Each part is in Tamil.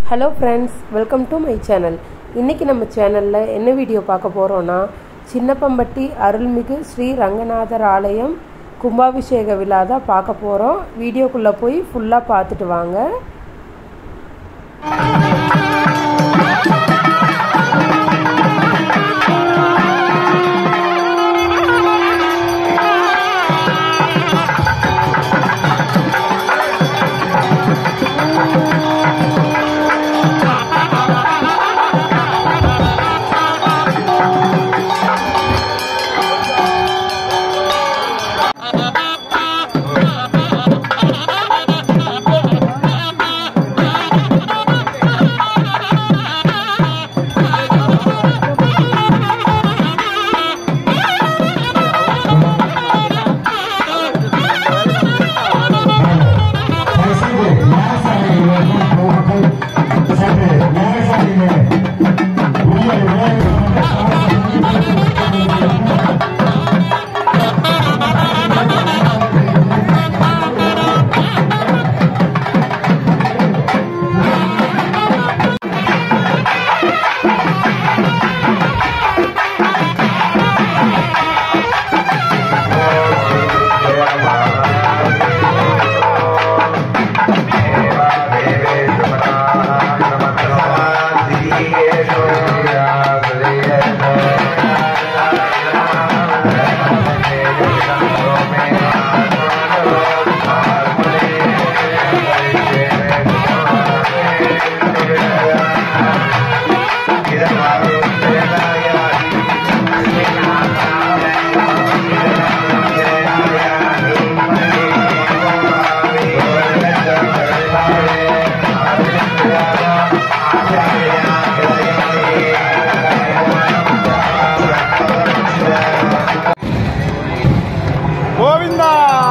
hello friends welcome to my channel இன்றைக்கி நம்ம சேனலில் என்ன வீடியோ பார்க்க போகிறோன்னா சின்னப்பம்பட்டி அருள்மிகு ஸ்ரீ ரங்கநாதர் ஆலயம் கும்பாபிஷேக விழா தான் பார்க்க போகிறோம் வீடியோக்குள்ளே போய் ஃபுல்லாக பார்த்துட்டு வாங்க గోవిందా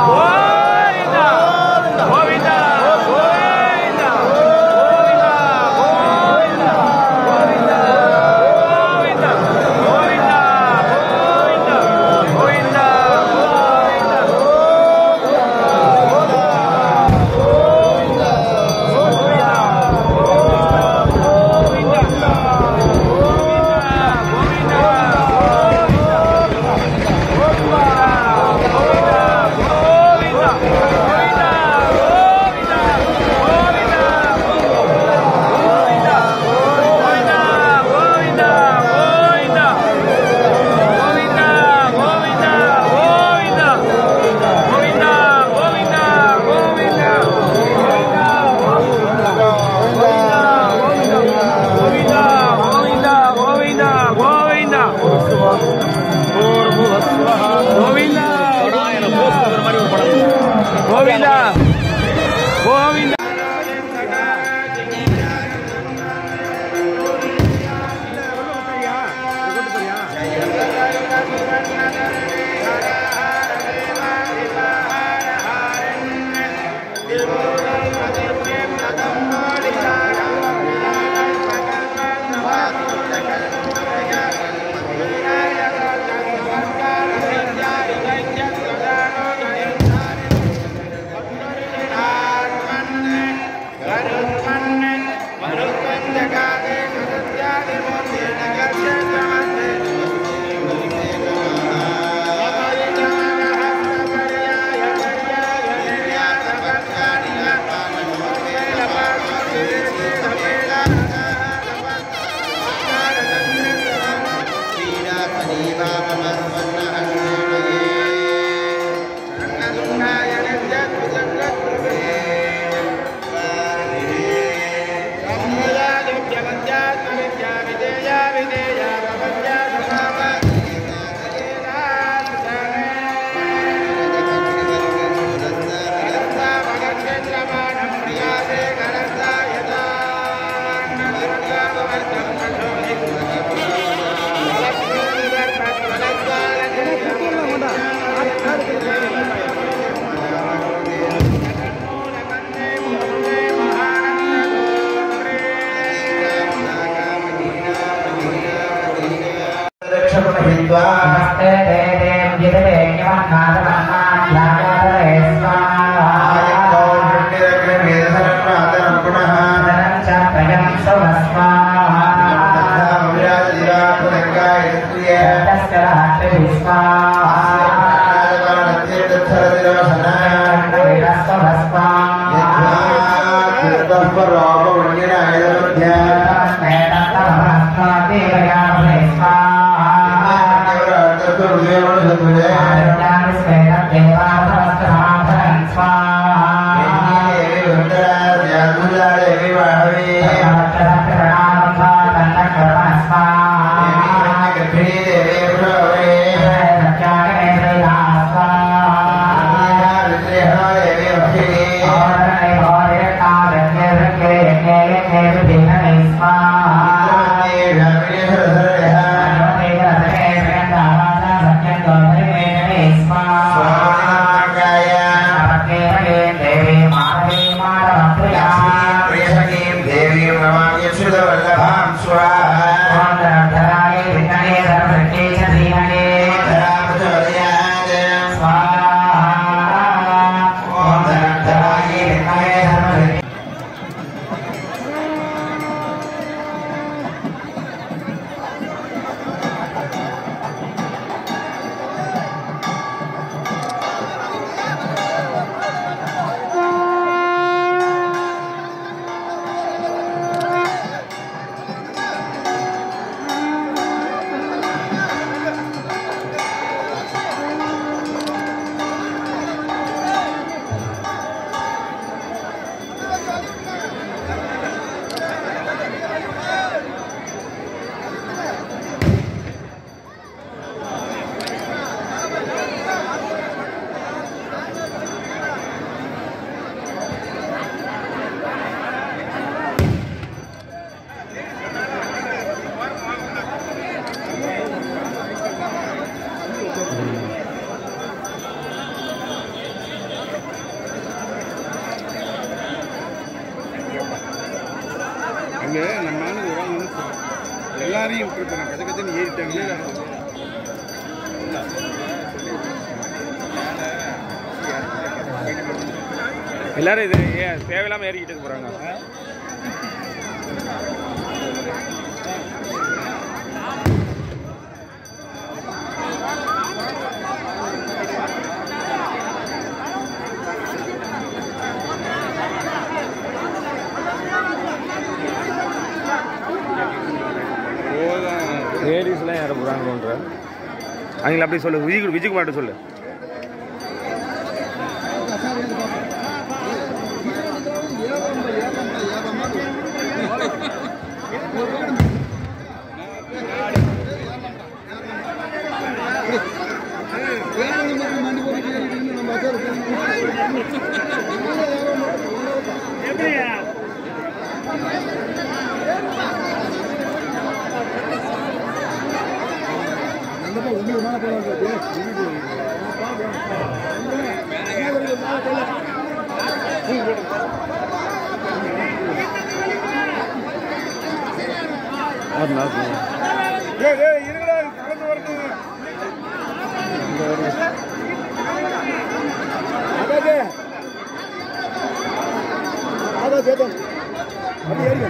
கோவிந்தா கோவிந்தா नमस्ते ते देव जितवे न्यवन्नादमन्नाध्यायातरे स्वाहा पुनः च प्रजम् அங்கே நம்ம ஆளுங்க ஒரு ஆள் நின்னுட்டு எல்லாரையும் விட்டுருப்பாங்க கதை கதைன்னு ஏறிட்டாங்க எல்லாரும் இது ஏன் தேவையில்லாம ஏறிக்கிட்டு போறாங்க லேடிஸ்லாம் ஏற போகிறாங்கன்ற அவங்கள அப்படி சொல்லு விஜய் விஜயகுமார்ட்ட சொல்லு ஏய் ஏய் இருங்கடா கலந்து வருது ஆகாதே ஆகா சேதம் அப்படி ஏறிங்க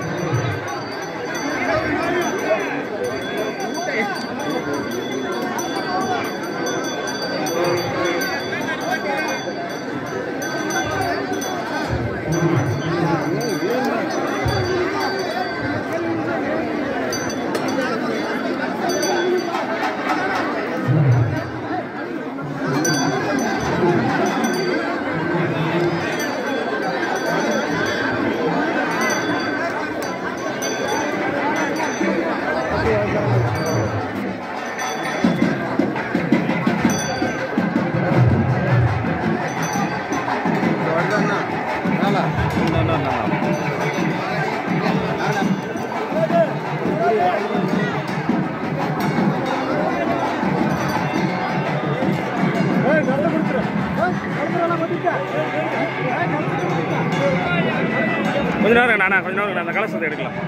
கொஞ்ச நேரம் நானா கொஞ்ச நேரம் அந்த கலசத்தை எடுக்கலாம்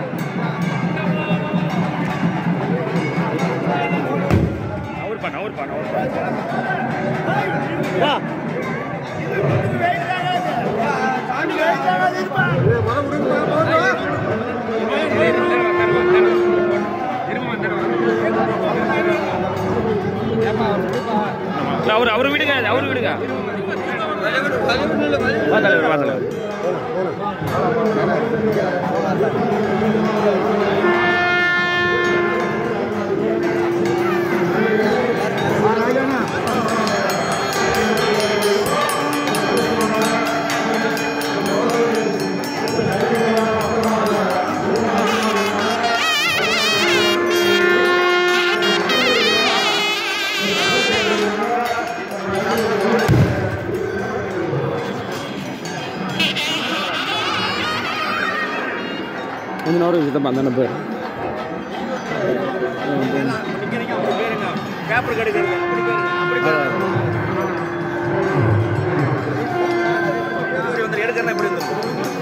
நவர் பண்ண நவர் பண்ண நவர் பண்ண வர விடுங்க கொஞ்ச நேரம் சித்தப்பா அந்த பேர் பேப்பர் கிடைக்கிறது அப்படி பாருங்க அப்படி பாருங்க இப்படி வந்து எடுக்கிறேன் இப்படி வந்து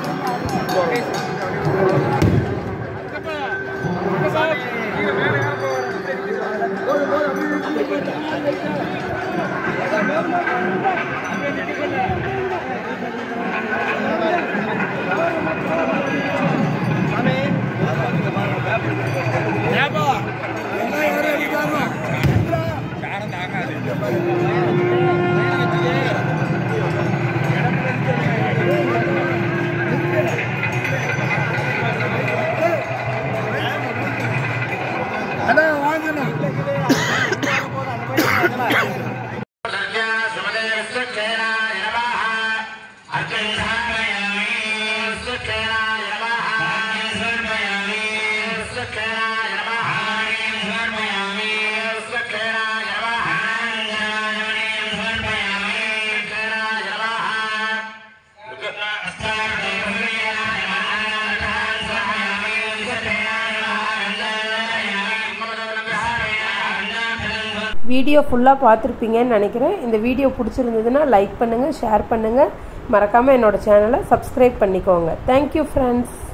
வீடியோ ஃபுல்லாக பார்த்துருப்பீங்கன்னு நினைக்கிறேன் இந்த வீடியோ பிடிச்சிருந்ததுன்னா லைக் பண்ணுங்கள் ஷேர் பண்ணுங்கள் மறக்காமல் என்னோட சேனலை சப்ஸ்கிரைப் பண்ணிக்கோங்க தேங்க்யூ ஃப்ரெண்ட்ஸ்